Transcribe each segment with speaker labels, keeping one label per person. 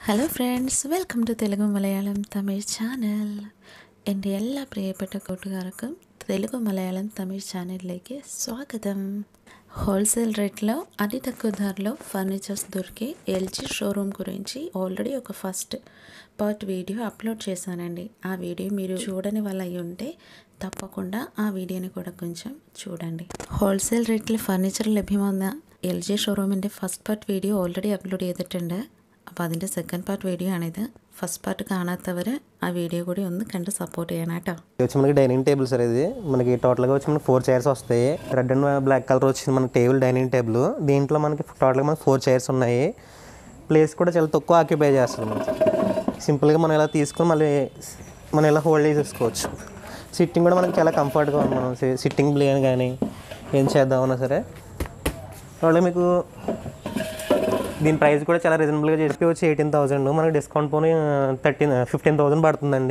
Speaker 1: Hello friends welcome to Telugu Malayalam Tamil channel എൻ്റെ എല്ലാ പ്രിയപ്പെട്ട കൂട്ടുകാർക്കും తెలుగు మలయాళం తమిళ్ ఛానల్లోకి స్వాగతం హోల్సేల్ రేట్లో అతి తక్కువ ధరలో ఫర్నిచర్స్ దొరికే ఎల్జీ షోరూమ్ గురించి ఆల్రెడీ ఒక ఫస్ట్ పార్ట్ వీడియో అప్లోడ్ చేశానండి ఆ వీడియో మీరు చూడని వాళ్ళ అయి ఉంటే తప్పకుండా ఆ വീഡിയോനെ കൂടെ కొంచెం చూడండి ഹോൾസെയിൽ റേറ്റിൽ ഫർണിച്ചർ ലഭ്യമാകുന്ന എൽ ജി ഷോറൂമിൻ്റെ first part video already upload ചെയ്തിട്ടുണ്ട് അപ്പോൾ അതിൻ്റെ സെക്കൻഡ് പാർട്ട് വീഡിയോ ആണിത് ഫസ്റ്റ് പാർട്ട് കാണാത്തവർ ആ వీడియో കൂടി ഒന്ന് కണ്ട് సపోర్ట్ చేయను കേട്ടോ
Speaker 2: ఇది వచ్చి మనకి డైనింగ్ టేబుల్ సార్ ఇది మనకి టోటల్గా వచ్చి మనకి ఫోర్ చైర్స్ వస్తాయి రెడ్ అండ్ బ్లాక్ కలర్ వచ్చింది మనకి టేబుల్ డైనింగ్ టేబుల్ దీంట్లో మనకి టోటల్గా మనకి ఫోర్ చైర్స్ ఉన్నాయి ప్లేస్ కూడా చాలా తక్కువ ఆక్యుపై చేస్తుంది మనకి సింపుల్గా మనం ఇలా తీసుకొని మళ్ళీ మనం ఇలా హోల్డ్ చేసేసుకోవచ్చు సిట్టింగ్ కూడా మనకి చాలా కంఫర్ట్గా ఉంది మనం సిట్టింగ్ ప్లేన్ కానీ ఏం చేద్దామన్నా సరే టోటల్గా మీకు దీని ప్రైస్ కూడా చాలా రీజనబుల్గా చేసి వచ్చి ఎయిటీన్ థౌసండ్ మనకి డిస్కౌంట్ పోనీ థర్టీన్ ఫిఫ్టీన్ థౌసండ్ పడుతుందండి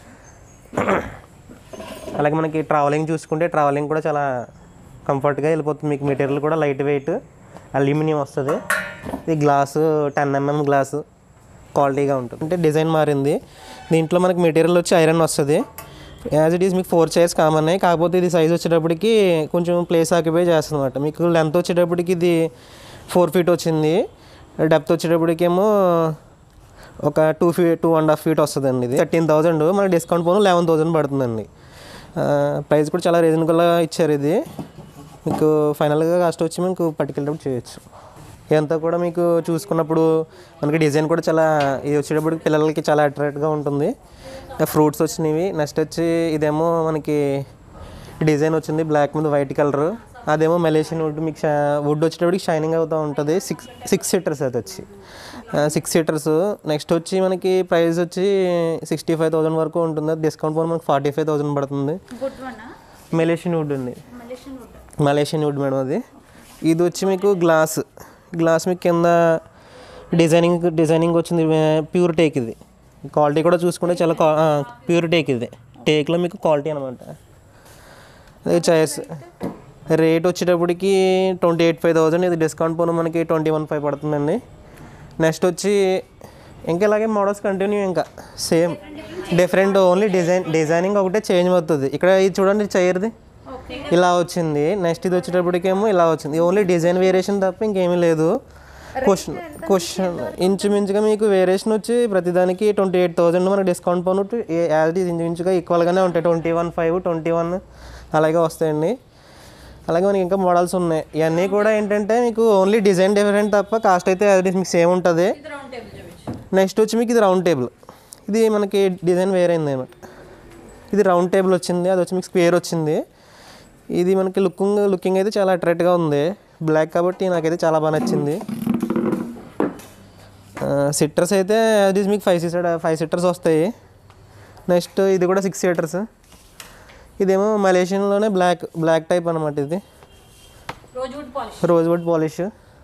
Speaker 2: అలాగే మనకి ట్రావెలింగ్ చూసుకుంటే ట్రావెలింగ్ కూడా చాలా కంఫర్ట్గా వెళ్ళిపోతుంది మీకు మెటీరియల్ కూడా లైట్ వెయిట్ అల్యూమినియం వస్తుంది ఇది గ్లాసు టెన్ ఎంఎం గ్లాసు క్వాలిటీగా ఉంటుంది అంటే డిజైన్ మారింది దీంట్లో మనకి మెటీరియల్ వచ్చి ఐరన్ వస్తుంది యాజ్ ఇట్ ఈస్ మీకు ఫోర్ చైర్స్ కామన్ కాకపోతే ఇది సైజ్ వచ్చేటప్పటికి కొంచెం ప్లేస్ ఆక్యుపై చేస్తుంది అనమాట మీకు లెంత్ వచ్చేటప్పటికి ఇది ఫోర్ ఫీట్ వచ్చింది డెప్త్ వచ్చేటప్పటికేమో ఒక two fee two and half feet వస్తుందండి ఇది థర్టీన్ థౌజండ్ మనకి డిస్కౌంట్ పోను లెవెన్ థౌజండ్ పడుతుందండి ప్రైస్ కూడా చాలా రీజనబుల్గా ఇచ్చారు ఇది మీకు ఫైనల్గా కాస్ట్ వచ్చి మీకు పట్టుకెళ్ళేటప్పుడు చేయొచ్చు ఇదంతా కూడా మీకు చూసుకున్నప్పుడు మనకి డిజైన్ కూడా చాలా ఇది వచ్చేటప్పుడు పిల్లలకి చాలా అట్రాక్ట్గా ఉంటుంది ఫ్రూట్స్ వచ్చినవి నెక్స్ట్ వచ్చి ఇదేమో మనకి డిజైన్ వచ్చింది బ్లాక్ మీద వైట్ కలర్ అదేమో మలేషియన్ వుడ్ మీకు వుడ్ వచ్చేటప్పటికి షైనింగ్ అవుతూ ఉంటుంది సిక్స్ సిక్స్ సీటర్స్ అది వచ్చి సిక్స్ సీటర్స్ నెక్స్ట్ వచ్చి మనకి ప్రైస్ వచ్చి సిక్స్టీ ఫైవ్ థౌసండ్ వరకు ఉంటుంది డిస్కౌంట్ పోనీ మనకి ఫార్టీ ఫైవ్ థౌసండ్ పడుతుంది మలేషియన్ వుడ్ ఉంది మలేషియన్ వుడ్ మేడం అది ఇది వచ్చి మీకు గ్లాస్ గ్లాస్ మీకు కింద డిజైనింగ్ డిజైనింగ్ వచ్చింది ప్యూర్ టేక్ ఇది క్వాలిటీ కూడా చూసుకుంటే చాలా ప్యూర్ టేక్ ఇది టేక్లో మీకు క్వాలిటీ అనమాట అదే చైర్స్ రేట్ వచ్చేటప్పటికి ట్వంటీ ఎయిట్ ఫైవ్ థౌసండ్ ఇది డిస్కౌంట్ పోను మనకి ట్వంటీ వన్ ఫైవ్ పడుతుందండి నెక్స్ట్ వచ్చి ఇంకా ఇలాగే మోడల్స్ కంటిన్యూ ఇంకా same different only design designing ఒకటే చేంజ్ అవుతుంది ఇక్కడ ఇది చూడండి చైర్ది ఇలా వచ్చింది నెక్స్ట్ ఇది వచ్చేటప్పటికేమో ఇలా వచ్చింది ఓన్లీ డిజైన్ వేరియేషన్ తప్ప ఇంకేమీ లేదు క్వశ్చన్ క్వశ్చన్ ఇంచుమించుగా మీకు వేరియేషన్ వచ్చి ప్రతిదానికి ట్వంటీ ఎయిట్ థౌసండ్ మనకి డిస్కౌంట్ పోను యాజ్ ఇస్ ఇంచుమించుగా ఈక్వల్గానే ఉంటాయి twenty one five twenty one అలాగే వస్తాయండి అలాగే మనకి ఇంకా మోడల్స్ ఉన్నాయి ఇవన్నీ కూడా ఏంటంటే మీకు ఓన్లీ డిజైన్ డిఫరెంట్ తప్ప కాస్ట్ అయితే అది మీకు సేమ్ ఉంటుంది నెక్స్ట్ వచ్చి మీకు ఇది రౌండ్ టేబుల్ ఇది మనకి డిజైన్ వేరైంది అనమాట ఇది రౌండ్ టేబుల్ వచ్చింది అది వచ్చి మీకు స్క్వేర్ వచ్చింది ఇది మనకి లుకింగ్ లుకింగ్ అయితే చాలా అట్రాక్ట్గా ఉంది బ్లాక్ కాబట్టి నాకైతే చాలా బాగా నచ్చింది సిట్టర్స్ అయితే అది మీకు ఫైవ్ సీటర్ ఫైవ్ సీటర్స్ వస్తాయి నెక్స్ట్ ఇది కూడా సిక్స్ సీటర్స్ ఇదేమో మలేషియన్లోనే బ్లాక్ బ్లాక్ టైప్ అనమాట ఇది రోజ్ వుడ్ పాలిష్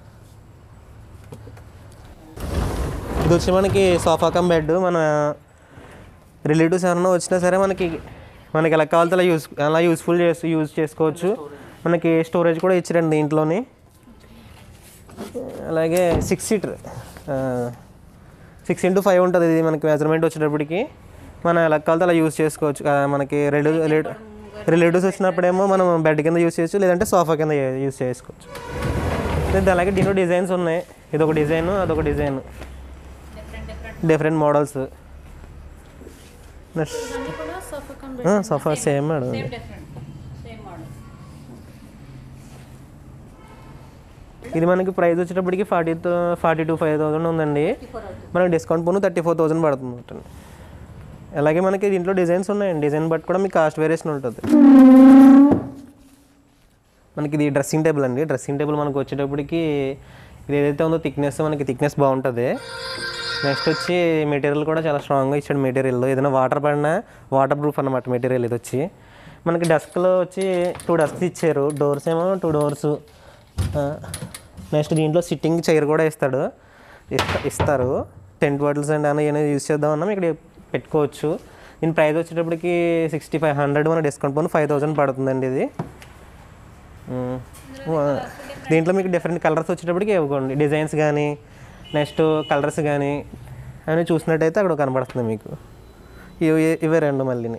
Speaker 2: ఇది వచ్చి మనకి సోఫా కమ్ బెడ్ మన రిలేటివ్స్ ఎవరైనా వచ్చినా సరే మనకి మనకి ఎలా కావాలితే అలా యూస్ అలా యూస్ఫుల్ చేసి యూజ్ చేసుకోవచ్చు మనకి స్టోరేజ్ కూడా ఇచ్చారండి దీంట్లోని అలాగే six seater six into five ఉంటుంది ఇది మనకి మెజర్మెంట్ వచ్చేటప్పటికి మనం ఎలా కావాలితే అలా యూజ్ చేసుకోవచ్చు ఆ, మనకి రెండు రిలేటివ్స్ వచ్చినప్పుడేమో మనం బెడ్ కింద యూజ్ చేయొచ్చు లేదంటే సోఫా కింద యూజ్ చేసుకోవచ్చు లేదు అలాగే దీంట్లో డిజైన్స్ ఉన్నాయి ఇది ఒక డిజైన్ అదొక design different models sofa same madam ఇది మనకి ప్రైస్ వచ్చేటప్పటికి forty forty two five thousand ఉందండి మనకి డిస్కౌంట్ పోను థర్టీ ఫోర్ థౌసండ్ పడుతుంది అన్నమాట. అలాగే మనకి దీంట్లో డిజైన్స్ ఉన్నాయండి డిజైన్ బట్టి కూడా మీకు కాస్ట్ వేరియేషన్ ఉంటుంది మనకి ఇది డ్రెస్సింగ్ టేబుల్ అండి డ్రెస్సింగ్ టేబుల్ మనకు వచ్చేటప్పటికి ఇది ఏదైతే ఉందో థిక్నెస్ మనకి థిక్నెస్ బాగుంటుంది నెక్స్ట్ వచ్చి మెటీరియల్ కూడా చాలా స్ట్రాంగ్గా ఇచ్చాడు మెటీరియల్ ఏదైనా వాటర్ పడినా వాటర్ ప్రూఫ్ అనమాట మెటీరియల్ ఇది వచ్చి మనకి డెస్క్లో వచ్చి టూ డెస్క్స్ ఇచ్చారు డోర్స్ ఏమో టూ డోర్స్ నెక్స్ట్ దీంట్లో సిట్టింగ్ చైర్ కూడా ఇస్తాడు ఇస్తా ఇస్తారు టెంట్ బాటిల్స్ అండ్ అని ఏమైనా యూస్ చేద్దామన్నా ఇక్కడ పెట్టుకోవచ్చు దీని ప్రైస్ వచ్చేటప్పటికి సిక్స్టీ ఫైవ్ హండ్రెడ్ మన డిస్కౌంట్ పోను ఫైవ్ థౌసండ్ పడుతుందండి ఇది మ్మ్. దీంట్లో మీకు డిఫరెంట్ కలర్స్ వచ్చేటప్పటికి ఇవ్వకండి డిజైన్స్ కానీ నెక్స్ట్ కలర్స్ కానీ అవన్నీ చూసినట్టయితే అక్కడ కనబడుతుంది మీకు ఇవి ఇవే రెండు మళ్ళీని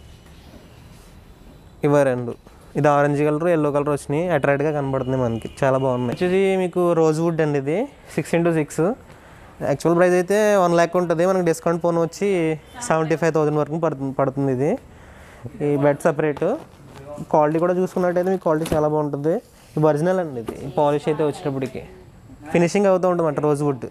Speaker 2: ఇవే రెండు ఇది ఆరెంజ్ కలర్ ఎల్లో కలర్ వచ్చినాయి అట్రాక్ట్గా కనబడుతుంది మనకి చాలా బాగున్నాయి వచ్చేసి మీకు రోజ్ వుడ్ అండి ఇది six into six actual price అయితే వన్ ల్యాక్ ఉంటుంది మనకి డిస్కౌంట్ ఫోన్ వచ్చి సెవెంటీ ఫైవ్ థౌసండ్ వరకు పడుతుంది పడుతుంది ఇది ఈ బెడ్ సపరేట్ క్వాలిటీ కూడా చూసుకున్నట్టయితే మీకు క్వాలిటీ చాలా బాగుంటుంది ఇది ఒరిజినల్ అండి ఇది పాలిష్ అయితే వచ్చేటప్పటికి ఫినిషింగ్ అవుతూ ఉంటుంది అంట రోజ్ వుడ్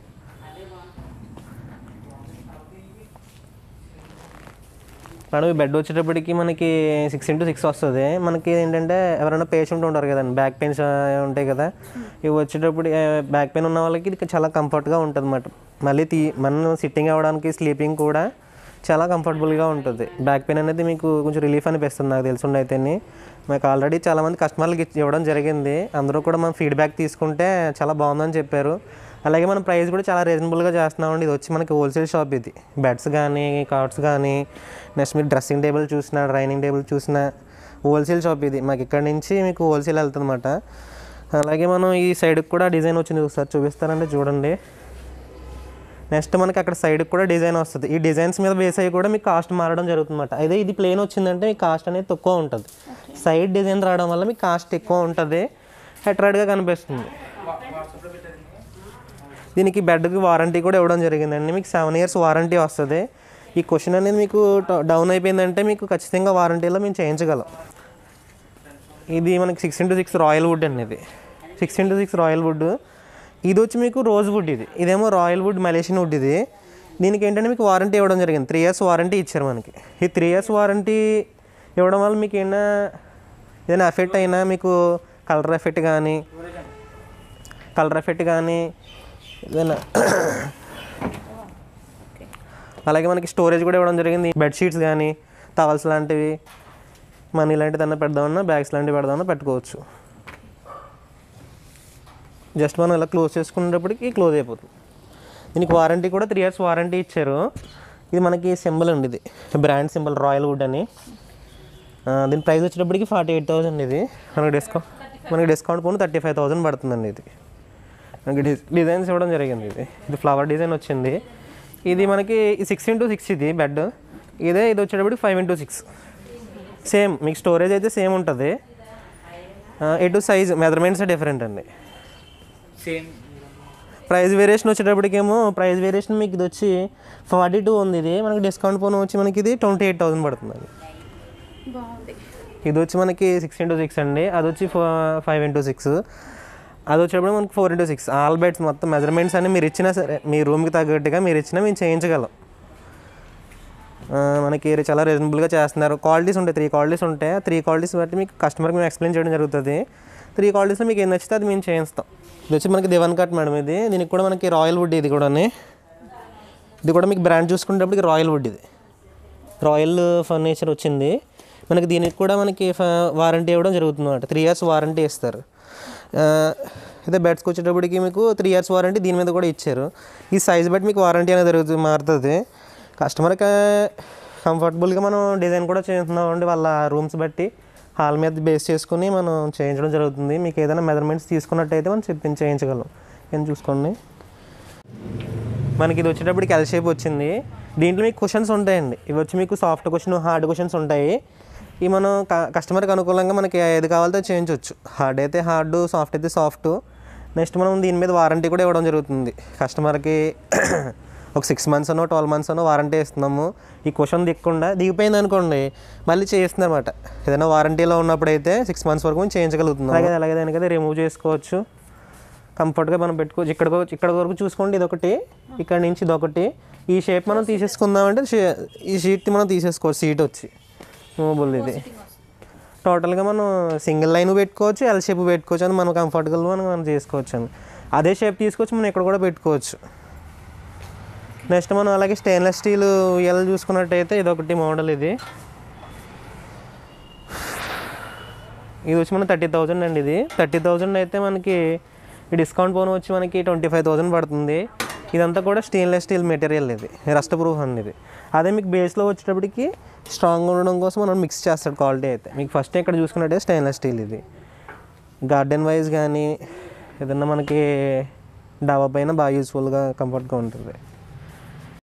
Speaker 2: మేడం ఈ బెడ్ వచ్చేటప్పటికి మనకి సిక్స్ ఇంటూ సిక్స్ వస్తుంది మనకి ఏంటంటే ఎవరైనా పేషెంట్ ఉంటారు కదండి బ్యాక్ పెయిన్స్ ఉంటాయి కదా ఇవి వచ్చేటప్పుడు బ్యాక్ పెయిన్ ఉన్న వాళ్ళకి ఇది చాలా కంఫర్ట్గా ఉంటుంది అన్నమాట మళ్ళీ తీ మనం సిట్టింగ్ అవ్వడానికి స్లీపింగ్ కూడా చాలా కంఫర్టబుల్గా ఉంటుంది బ్యాక్ పెయిన్ అనేది మీకు కొంచెం రిలీఫ్ అనిపిస్తుంది నాకు తెలిసి అయితేని మాకు ఆల్రెడీ చాలామంది కస్టమర్లకి ఇచ్చి- ఇవ్వడం జరిగింది అందరూ కూడా మనం ఫీడ్బ్యాక్ తీసుకుంటే చాలా బాగుందని చెప్పారు అలాగే మన ప్రైస్ కూడా చాలా రీజనబుల్గా చేస్తున్నామండి ఇది వచ్చి మనకి హోల్సేల్ షాప్ ఇది బెడ్స్ కానీ కార్డ్స్ కానీ నెక్స్ట్ మీరు డ్రెస్సింగ్ టేబుల్ చూసినా డైనింగ్ టేబుల్ చూసినా హోల్సేల్ షాప్ ఇది మాకు ఇక్కడ నుంచి మీకు హోల్సేల్ వెళ్తుందన్నమాట అలాగే మనం ఈ సైడ్కి కూడా డిజైన్ వచ్చింది ఒకసారి చూపిస్తారంటే చూడండి నెక్స్ట్ మనకి అక్కడ సైడ్కి కూడా డిజైన్ వస్తుంది ఈ డిజైన్స్ మీద బేస్ అయ్యి కూడా మీకు కాస్ట్ మారడం జరుగుతుందన్నమాట అదే ఇది ప్లేన్ వచ్చిందంటే మీకు కాస్ట్ అనేది తక్కువ ఉంటుంది సైడ్ డిజైన్ రావడం వల్ల మీకు కాస్ట్ ఎక్కువ ఉంటుంది అట్రాక్ట్గా కనిపిస్తుంది దీనికి బెడ్కి వారంటీ కూడా ఇవ్వడం జరిగిందండి మీకు సెవెన్ ఇయర్స్ వారంటీ వస్తుంది ఈ క్వశ్చన్ అనేది మీకు ట- డౌన్ అయిపోయిందంటే మీకు ఖచ్చితంగా వారంటీలో మేము చేయించగలం ఇది మనకి six into six royal wood అండి ఇది six into six royal wood ఇది వచ్చి మీకు రోజ్ వుడ్ ఇది ఇదేమో రాయల్ వుడ్ మలేషియన్ వుడ్ ఇది దీనికి ఏంటంటే మీకు వారంటీ ఇవ్వడం జరిగింది త్రీ ఇయర్స్ వారంటీ ఇచ్చారు మనకి ఈ త్రీ ఇయర్స్ వారంటీ ఇవ్వడం వల్ల మీకు ఏమైనా ఏదైనా ఎఫెక్ట్ అయినా మీకు కలర్ ఎఫెక్ట్ కానీ కలర్ ఎఫెక్ట్ కానీ ఏదైనా అలాగే మనకి స్టోరేజ్ కూడా ఇవ్వడం జరిగింది బెడ్షీట్స్ కానీ టవల్స్ లాంటివి మనీ లాంటిది అన్న పెడదామన్నా బ్యాగ్స్ లాంటివి పెడదామన్నా పెట్టుకోవచ్చు జస్ట్ మనం ఇలా క్లోజ్ చేసుకునేటప్పటికి క్లోజ్ అయిపోతుంది దీనికి వారంటీ కూడా త్రీ ఇయర్స్ వారంటీ ఇచ్చారు ఇది మనకి సింబల్ అండి ఇది బ్రాండ్ సింబల్ రాయల్ వుడ్ అని ఆ, దీని ప్రైస్ వచ్చేటప్పటికి ఫార్టీ ఎయిట్ థౌసండ్ ఇది మనకి డిస్కౌంట్ మనకి డిస్కౌంట్ పోను థర్టీ ఫైవ్ థౌసండ్ పడుతుందండి ఇది మనకి డి- డిజైన్స్ ఇవ్వడం జరిగింది ఇది ఇది ఫ్లవర్ డిజైన్ వచ్చింది ఇది మనకి సిక్స్ ఇంటూ సిక్స్ ఇది బెడ్ ఇదే ఇది వచ్చేటప్పటికి ఫైవ్ ఇంటూ సిక్స్ సేమ్ మీకు స్టోరేజ్ అయితే సేమ్ ఉంటుంది ఎటు సైజ్ మెజర్మెంట్స్ డిఫరెంట్ అండి
Speaker 3: సేమ్
Speaker 2: ప్రైస్ వేరియేషన్ వచ్చేటప్పటికేమో ప్రైస్ వేరియేషన్ మీకు ఇది వచ్చి ఫార్టీ టూ ఉంది ఇది మనకి డిస్కౌంట్ పోను వచ్చి మనకి ఇది ట్వంటీ ఎయిట్ థౌసండ్ పడుతుంది
Speaker 1: బాగుంది
Speaker 2: ఇది వచ్చి మనకి సిక్స్ ఇంటూ సిక్స్ అండి అది వచ్చి ఫైవ్ ఇంటూ సిక్స్ అది వచ్చేటప్పుడు మనకి four into six all beds మొత్తం మెజర్మెంట్స్ అన్ని మీరు ఇచ్చినా సరే మీ రూమ్కి తగ్గట్టుగా మీరు ఇచ్చినా మేము చేయించగలం ఆ, మనకి చాలా రీజనబుల్గా చేస్తున్నారు క్వాలిటీస్ ఉంటాయి త్రీ క్వాలిటీస్ ఉంటాయి ఆ త్రీ క్వాలిటీస్ బట్టి మీకు కస్టమర్కి మేము ఎక్స్ప్లెయిన్ చేయడం జరుగుతుంది త్రీ క్వాలిటీస్లో మీకు ఏం నచ్చితే అది మేము చేయిస్తాం ఇది వచ్చి మనకి దివన్ కట్ మేడం ఇది దీనికి కూడా మనకి రాయల్ వుడ్ ఇది కూడా ఇది కూడా మీకు బ్రాండ్ చూసుకునేటప్పటికి రాయల్ వుడ్ ఇది రాయల్ ఫర్నిచర్ వచ్చింది మనకి దీనికి కూడా మనకి వారంటీ ఇవ్వడం జరుగుతుంది అనమాట త్రీ ఇయర్స్ వారంటీ ఇస్తారు ఆ, అయితే బెడ్స్కి వచ్చేటప్పటికి మీకు త్రీ ఇయర్స్ వారంటీ దీని మీద కూడా ఇచ్చారు ఈ సైజ్ బట్టి మీకు వారంటీ అనేది జరుగుతుంది మారుతుంది కస్టమర్కి కంఫర్టబుల్గా మనం డిజైన్ కూడా చేస్తున్నాం అండి వాళ్ళ రూమ్స్ బట్టి హాల్ మీద బేస్ చేసుకుని మనం చేయించడం జరుగుతుంది మీకు ఏదైనా మెజర్మెంట్స్ తీసుకున్నట్టయితే మనం చెప్పి చేయించగలం ఏం చూసుకోండి మనకి ఇది వచ్చేటప్పటికి ఎల్ షేప్ వచ్చింది దీంట్లో మీకు క్వశ్చన్స్ ఉంటాయండి ఇవి వచ్చి మీకు సాఫ్ట్ క్వశ్చన్ హార్డ్ క్వశ్చన్స్ ఉంటాయి ఇవి మనం క- కస్టమర్కి అనుకూలంగా మనకి ఏది కావాలో చేయించవచ్చు హార్డ్ అయితే హార్డ్ సాఫ్ట్ అయితే సాఫ్ట్ నెక్స్ట్ మనం దీని మీద వారంటీ కూడా ఇవ్వడం జరుగుతుంది కస్టమర్కి ఒక సిక్స్ మంత్స్ అనో ట్వెల్వ్ మంత్స్ అనో వారంటీ ఇస్తున్నాము ఈ క్వశ్చన్ దిక్కుండా దిగిపోయింది అనుకోండి మళ్ళీ చేస్తుందన్నమాట ఏదైనా వారంటీలో ఉన్నప్పుడు అయితే సిక్స్ మంత్స్ వరకు మేము చేయించగలుగుతున్నాం అలాగే అలాగే దానికైతే రిమూవ్ చేసుకోవచ్చు కంఫర్ట్గా మనం పెట్టుకోవచ్చు ఇక్కడ ఇక్కడ వరకు చూసుకోండి ఇదొకటి ఇక్కడ నుంచి ఇదొకటి ఈ షేప్ మనం తీసేసుకుందామంటే షే- ఈ షీట్ మనం తీసేసుకోవచ్చు సీట్ వచ్చి మూవబుల్ ఇది టోటల్గా మనం సింగిల్ లైన్ పెట్టుకోవచ్చు ఎల్ షేప్ పెట్టుకోవచ్చు అని మనం కంఫర్టబుల్ మనం మనం చేసుకోవచ్చు అని అదే షేప్ తీసుకొచ్చి మనం ఇక్కడ కూడా పెట్టుకోవచ్చు నెక్స్ట్ మనం అలాగే స్టెయిన్లెస్ స్టీల్ ఉయ్యాలు చూసుకున్నట్టయితే ఇదొకటి మోడల్ ఇది ఇది వచ్చి మన థర్టీ థౌజండ్ అండి ఇది థర్టీ థౌజండ్ అయితే మనకి ఈ డిస్కౌంట్ పోను వచ్చి మనకి ట్వంటీ ఫైవ్ థౌజండ్ పడుతుంది ఇదంతా కూడా స్టెయిన్లెస్ స్టీల్ మెటీరియల్ ఇది రస్ట్ ప్రూఫ్ అండి ఇది అదే మీకు బేస్లో వచ్చేటప్పటికి స్ట్రాంగ్ ఉండడం కోసం మనం మిక్స్ చేస్తాడు క్వాలిటీ అయితే మీకు ఫస్ట్ ఇక్కడ చూసుకున్నట్టే స్టెయిన్లెస్ స్టీల్ ఇది గార్డెన్ వైజ్ కానీ ఏదన్నా మనకి డాబా పైన బాగా యూస్ఫుల్గా కంఫర్ట్గా ఉంటుంది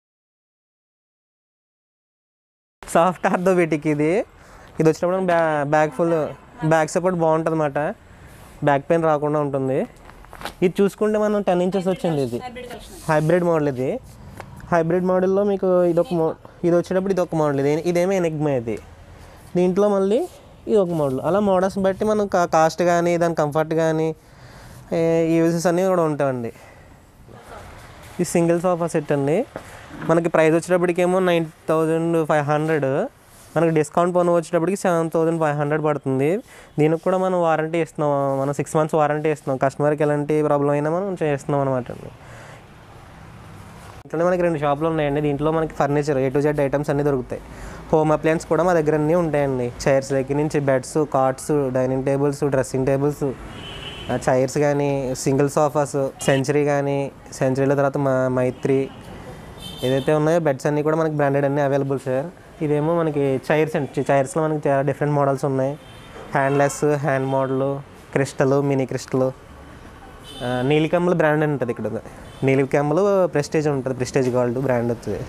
Speaker 2: సాఫ్ట్ ఆర్థోబెటిక్ ఇది ఇది వచ్చినప్పుడు బ్యా బ్యాక్ ఫుల్ బ్యాక్ సపోర్ట్ బాగుంటుంది అన్నమాట బ్యాక్ పెయిన్ రాకుండా ఉంటుంది ఇది చూసుకుంటే మనం టెన్ ఇంచెస్ వచ్చింది ఇది హైబ్రిడ్ మోడల్ ఇది హైబ్రిడ్ మోడల్లో మీకు ఇదొక మో ఇది వచ్చేటప్పుడు ఇది ఒక మోడల్ ఇది ఇదేమో ఎనిగ్మా ఇది దీంట్లో మళ్ళీ ఇది ఒక మోడల్ అలా మోడల్స్ బట్టి మనం కా- కాస్ట్ కానీ దాని కంఫర్ట్ కానీ యూజెస్ అన్నీ కూడా ఉంటాయండి ఇది సింగిల్ సోఫా సెట్ అండి మనకి ప్రైస్ వచ్చేటప్పటికేమో నైన్ థౌజండ్ ఫైవ్ హండ్రెడ్ మనకి డిస్కౌంట్ పోను వచ్చేటప్పటికి సెవెన్ థౌజండ్ ఫైవ్ హండ్రెడ్ పడుతుంది దీనికి కూడా మనం వారంటీ ఇస్తున్నాం మనం సిక్స్ మంత్స్ వారంటీ ఇస్తున్నాం కస్టమర్కి ఎలాంటి ప్రాబ్లం అయినా మనం చేస్తున్నాం అనమాట అండి ఇట్లనే మనకి రెండు షాపులు ఉన్నాయండి దీంట్లో మనకి furniture A to Z items అన్నీ దొరుకుతాయి హోమ్ అప్లయన్స్ కూడా మా దగ్గర అన్నీ ఉంటాయండి చైర్స్ దగ్గర నుంచి బెడ్స్ కార్ట్స్ dining tables dressing tables chairs కానీ సింగిల్ సోఫాస్ సెంచరీ కానీ సెంచరీల తర్వాత మా మైత్రి ఏదైతే ఉన్నాయో బెడ్స్ అన్నీ కూడా మనకి బ్రాండెడ్ అన్నీ అవైలబుల్ సార్ ఇదేమో మనకి చైర్స్ అండి చైర్స్లో మనకి చాలా డిఫరెంట్ మోడల్స్ ఉన్నాయి handles hand model crystal mini crystal నీలికమ్మలు బ్రాండ్ అని ఉంటుంది ఇక్కడ నీలికమ్మలు ప్రెస్టేజ్ ఉంటుంది ప్రెస్టేజ్ గోల్డ్ బ్రాండ్ వస్తుంది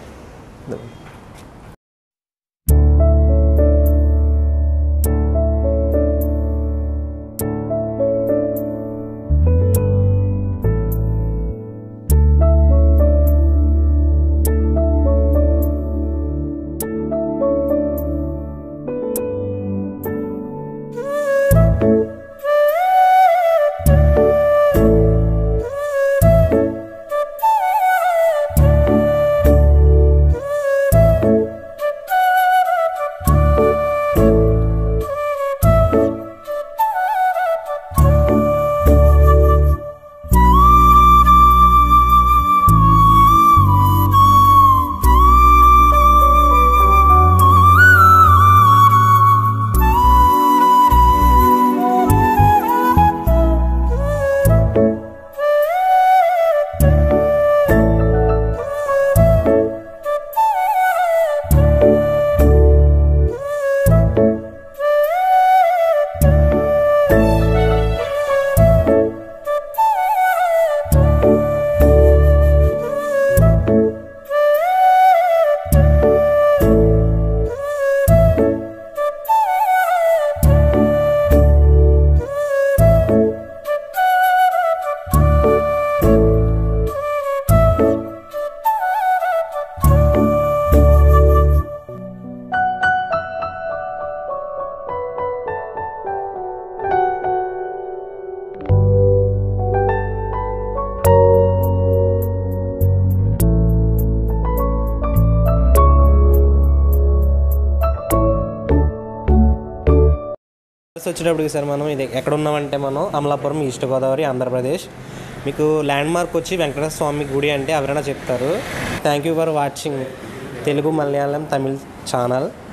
Speaker 2: వచ్చేటప్పటికి సార్ మనం ఇది ఎక్కడ ఉన్నామంటే మనం అమలాపురం ఈస్ట్ గోదావరి ఆంధ్రప్రదేశ్ మీకు ల్యాండ్ మార్క్ వచ్చి వెంకటేశ్వర స్వామి గుడి అంటే ఎవరైనా చెప్తారు thank you for watching Telugu Malayalam Tamil channel